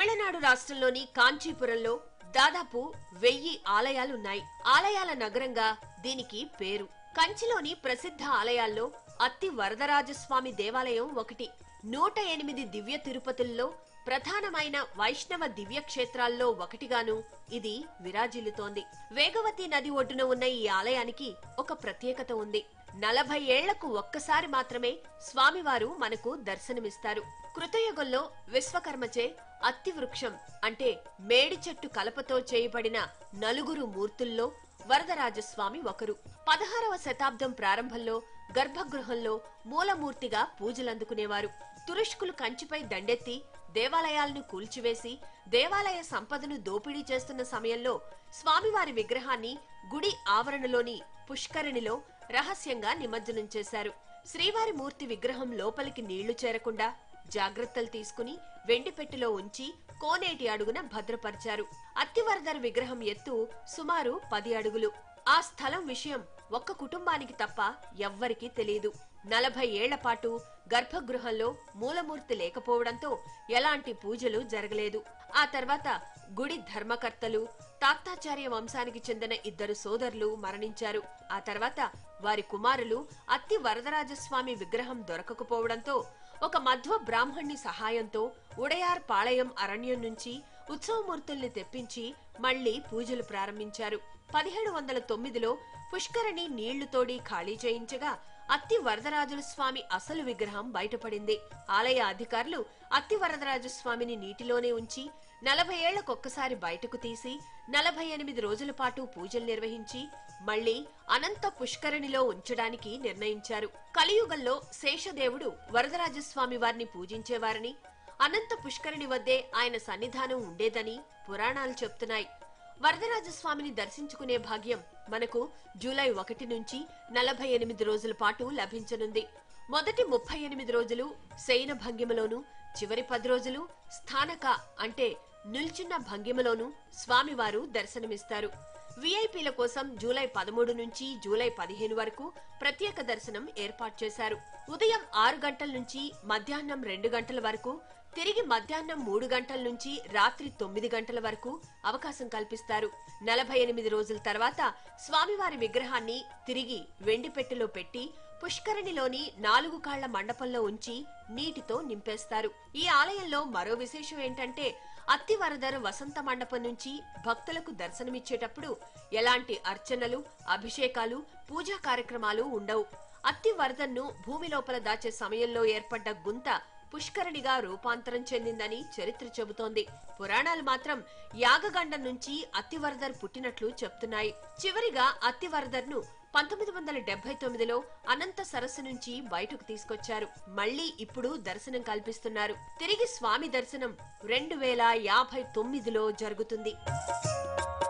తమిళనాడు రాష్ట్రంలోని కాంచీపురంలో దాదాపు వెయ్యి ఆలయాలున్నాయి ఆలయాల నగరంగా దీనికి పేరు కంచిలోని ప్రసిద్ధ ఆలయాల్లో అత్తి వరదరాజస్వామి దేవాలయం ఒకటి నూట ఎనిమిది దివ్య తిరుపతుల్లో ప్రధానమైన వైష్ణవ దివ్య క్షేత్రాల్లో ఒకటిగాను ఇది విరాజిల్లుతోంది వేగవతి నది ఒడ్డున ఉన్న ఈ ఆలయానికి ఒక ప్రత్యేకత ఉంది నలభై ఏళ్లకు ఒక్కసారి మాత్రమే స్వామివారు మనకు దర్శనమిస్తారు కృతయుగంలో విశ్వకర్మచే అత్తి వృక్షం అంటే మేడి చెట్టు కలపతో చేయబడిన నలుగురు మూర్తుల్లో వరదరాజస్వామి ఒకరు పదహారవ శతాబ్దం ప్రారంభంలో గర్భగృహంలో మూలమూర్తిగా పూజలందుకునేవారు తురుష్కులు కంచిపై దండెత్తి దేవాలయాలను కూల్చివేసి దేవాలయ సంపదను దోపిడీ చేస్తున్న సమయంలో స్వామివారి విగ్రహాన్ని గుడి ఆవరణలోని పుష్కరిణిలో రహస్యంగా నిమజ్జనం చేశారు శ్రీవారి మూర్తి విగ్రహం లోపలికి నీళ్లు చేరకుండా జాగ్రత్తలు తీసుకుని వెండి పెట్టెలో ఉంచి కోనేటి అడుగున భద్రపరిచారు అత్తివరదర్ విగ్రహం ఎత్తు సుమారు పది అడుగులు ఆ స్థలం విషయం ఒక్క కుటుంబానికి తప్ప ఎవ్వరికీ తెలియదు నలభై ఏళ్ల పాటు గర్భగృహంలో మూలమూర్తి లేకపోవడంతో ఎలాంటి పూజలు జరగలేదు ఆ తర్వాత గుడి ధర్మకర్తలు తాత్తాచార్య వంశానికి చెందిన ఇద్దరు సోదరులు మరణించారు ఆ తర్వాత వారి కుమారులు అత్తి వరదరాజస్వామి విగ్రహం దొరకకపోవడంతో ఒక మధ్వ బ్రాహ్మణ్ణి సహాయంతో ఉడయార్ పాళయం అరణ్యం నుంచి ఉత్సవమూర్తుల్ని తెప్పించి మళ్లీ పూజలు ప్రారంభించారు పదిహేడు వందల తొమ్మిదిలో పుష్కరిణి నీళ్లు తోడి ఖాళీ చేయించగా అత్తి వరదరాజుల స్వామి అసలు విగ్రహం బయటపడింది ఆలయ అధికారులు అత్తి వరదరాజు స్వామిని నీటిలోనే ఉంచి నలభై ఏళ్లకొక్కసారి బయటకు తీసి నలభై ఎనిమిది రోజుల పాటు పూజలు నిర్వహించి మళ్లీ అనంత పుష్కరిణిలో ఉంచడానికి నిర్ణయించారు కలియుగంలో శేషదేవుడు వరదరాజస్వామి వారిని పూజించేవారని అనంత పుష్కరిణి వద్దే ఆయన సన్నిధానం ఉండేదని పురాణాలు చెప్తున్నాయి వరదరాజస్వామిని దర్శించుకునే భాగ్యం మనకు జూలై ఒకటి నుంచి నలభై ఎనిమిది రోజుల పాటు లభించనుంది మొదటి ముప్పై ఎనిమిది రోజులు శయన భంగిమలోను చివరి పది రోజులు స్థానక అంటే నిల్చున్న భంగిమలోను స్వామివారు దర్శనమిస్తారు విఐపీల కోసం జూలై పదమూడు నుంచి జూలై పదిహేను వరకు ప్రత్యేక దర్శనం ఏర్పాటు చేశారు ఉదయం ఆరు గంటల నుంచి మధ్యాహ్నం రెండు గంటల వరకు తిరిగి మధ్యాహ్నం మూడు గంటల నుంచి రాత్రి తొమ్మిది గంటల వరకు అవకాశం కల్పిస్తారు నలభై ఎనిమిది రోజుల తర్వాత స్వామివారి విగ్రహాన్ని తిరిగి వెండి పెట్టెలో పెట్టి పుష్కరిణిలోని నాలుగు కాళ్ల మండపంలో ఉంచి నీటితో నింపేస్తారు ఈ ఆలయంలో మరో విశేషం ఏంటంటే అత్తివరదర్ వసంత మండపం నుంచి భక్తులకు దర్శనమిచ్చేటప్పుడు ఎలాంటి అర్చనలు అభిషేకాలు పూజా కార్యక్రమాలు ఉండవు అత్తివరదన్ను భూమి లోపల దాచే సమయంలో ఏర్పడ్డ గుంత పుష్కరిణిగా రూపాంతరం చెందిందని చరిత్ర చెబుతోంది పురాణాలు మాత్రం యాగగండం నుంచి అత్తివరదర్ పుట్టినట్లు చెప్తున్నాయి చివరిగా అత్తివరదర్ను పంతొమ్మిది వందల డెబ్బై తొమ్మిదిలో అనంత సరస్సు నుంచి బయటకు తీసుకొచ్చారు మళ్లీ ఇప్పుడు దర్శనం కల్పిస్తున్నారు తిరిగి స్వామి దర్శనం రెండు వేల యాభై తొమ్మిదిలో జరుగుతుంది